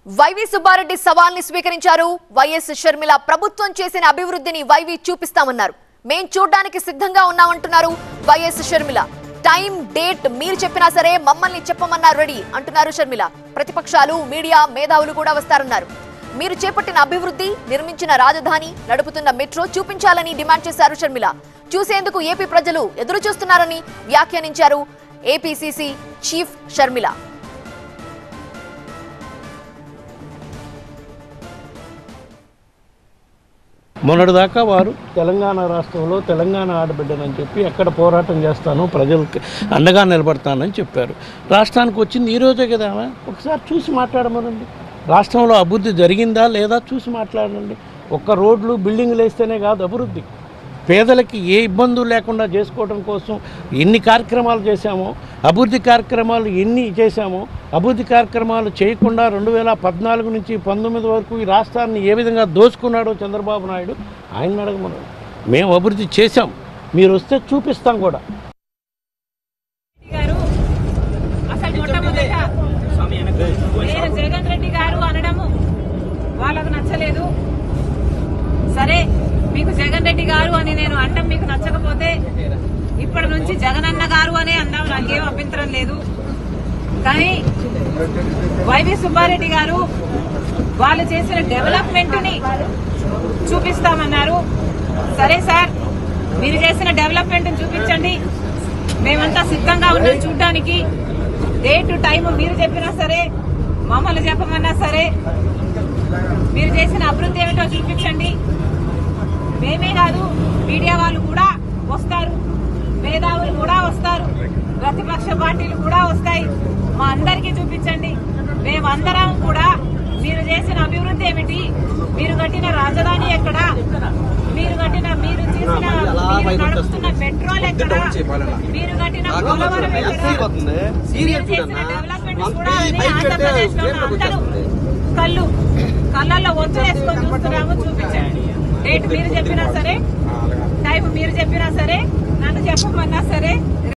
YV Subbareddy సవాల్ని స్వీకరించారు YS Sharmila ప్రభుత్వం చేసిన అభివృద్ధిని వైవి చూపిస్తామన్నారు మేం చూడ్డానికి సిద్ధంగా ఉన్నామంటున్నారు వైఎస్ షర్మిల టైం డేట్ మీరు చెప్పినా సరే మమ్మల్ని చెప్పమన్నారు రెడీ అంటున్నారు షర్మిల ప్రతిపక్షాలు మీడియా మేధావులు కూడా వస్తారన్నారు మీరు చేపట్టిన అభివృద్ధి నిర్మించిన రాజధాని నడుపుతున్న మెట్రో చూపించాలని డిమాండ్ చేశారు షర్మిల చూసేందుకు ఏపీ ప్రజలు ఎదురు చూస్తున్నారని వ్యాఖ్యానించారు ఏపీసీసీ చీఫ్ షర్మిల మొన్నటిదాకా వారు తెలంగాణ రాష్ట్రంలో తెలంగాణ ఆడబిడ్డనని చెప్పి ఎక్కడ పోరాటం చేస్తాను ప్రజలకు అండగా నిలబడతానని చెప్పారు రాష్ట్రానికి వచ్చింది ఈ రోజే కదా ఆమె. ఒకసారి చూసి మాట్లాడమనండి రాష్ట్రంలో అభివృద్ధి జరిగిందా లేదా చూసి మాట్లాడండి ఒక్క రోడ్లు బిల్డింగ్లు వేస్తేనే కాదు అభివృద్ధి పేదలకి ఏ ఇబ్బందులు లేకుండా చేసుకోవడం కోసం ఎన్ని కార్యక్రమాలు చేశామో అభివృద్ధి కార్యక్రమాలు ఎన్ని చేశామో అభివృద్ధి కార్యక్రమాలు చేయకుండా రెండు వేల పద్నాలుగు నుంచి పంతొమ్మిది వరకు ఈ రాష్ట్రాన్ని ఏ విధంగా దోచుకున్నాడో చంద్రబాబు నాయుడు ఆయన అడగమను మేము అభివృద్ధి చేశాం మీరు వస్తే చూపిస్తాం కూడా గారు అసలు మొట్టమొదట నేను జగన్ రెడ్డి గారు అనడము వాళ్ళకు నచ్చలేదు సరే మీకు జగన్ రెడ్డి గారు అని నేను అండం మీకు నచ్చకపోతే ఇప్పటి నుంచి జగనన్న గారు అనే అందాం నాకేం అభ్యంతరం లేదు కానీ వైవి సుబ్బారెడ్డి గారు వాళ్ళు చేసిన డెవలప్మెంట్ ని చూపిస్తామన్నారు సరే సార్ మీరు చేసిన డెవలప్మెంట్ చూపించండి మేమంతా సిద్ధంగా ఉన్నాం చూడడానికి డేట్ టైం మీరు చెప్పినా సరే మమ్మల్ని చెప్పమన్నా సరే మీరు చేసిన అభివృద్ధి ఏమిటో చూపించండి మేమే కాదు మీడియా వాళ్ళు కూడా వస్తారు మేధావులు కూడా వస్తారు ప్రతిపక్ష పార్టీలు కూడా వస్తాయి మా అందరికీ చూపించండి మేమందరం కూడా మీరు చేసిన అభివృద్ధి ఏమిటి మీరు కట్టిన రాజధాని ఎక్కడ మీరు కట్టిన మీరు చేసిన మీరు నడుపుతున్న పెట్రోల్ ఎక్కడ మీరు కట్టిన పోలవరం ఎక్కడ మీరు చేసిన డెవలప్మెంట్ కూడా అని ఆంధ్రప్రదేశ్ లో అందరూ కళ్ళు కళ్ళల్లో ఒత్తు వేసుకొని చూస్తున్నాము చూపించండి డేట్ మీరు చెప్పినా సరే టైం మీరు చెప్పినా సరే నన్ను చెప్పమన్నా సరే